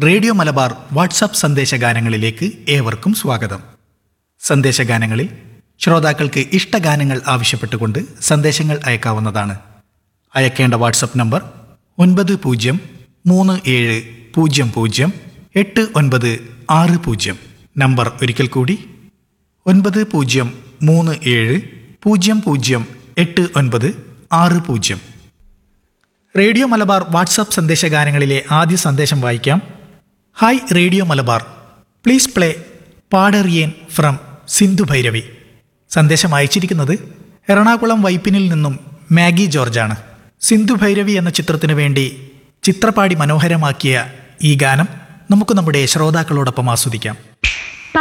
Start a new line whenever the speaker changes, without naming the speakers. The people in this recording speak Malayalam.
റേഡിയോ മലബാർ വാട്സാപ്പ് സന്ദേശഗാനങ്ങളിലേക്ക് ഏവർക്കും സ്വാഗതം സന്ദേശഗാനങ്ങളിൽ ശ്രോതാക്കൾക്ക് ഇഷ്ടഗാനങ്ങൾ ആവശ്യപ്പെട്ടുകൊണ്ട് സന്ദേശങ്ങൾ അയക്കാവുന്നതാണ് അയക്കേണ്ട വാട്സപ്പ് നമ്പർ ഒൻപത് പൂജ്യം മൂന്ന് ഏഴ് പൂജ്യം പൂജ്യം എട്ട് ഒൻപത് ആറ് പൂജ്യം നമ്പർ ഒരിക്കൽ കൂടി ഒൻപത് പൂജ്യം മൂന്ന് ഏഴ് പൂജ്യം പൂജ്യം എട്ട് ഒൻപത് ആറ് പൂജ്യം റേഡിയോ മലബാർ വാട്സാപ്പ് സന്ദേശഗാനങ്ങളിലെ ആദ്യ സന്ദേശം വായിക്കാം hi radio Malabar please play പാടറിയേൻ ഫ്രം സിന്ധു ഭൈരവി സന്ദേശം അയച്ചിരിക്കുന്നത് എറണാകുളം വൈപ്പിനിൽ നിന്നും മാഗി ജോർജാണ് സിന്ധു ഭൈരവി എന്ന ചിത്രത്തിനു വേണ്ടി ചിത്രപാടി മനോഹരമാക്കിയ ഈ ഗാനം നമുക്ക് നമ്മുടെ ശ്രോതാക്കളോടൊപ്പം ആസ്വദിക്കാം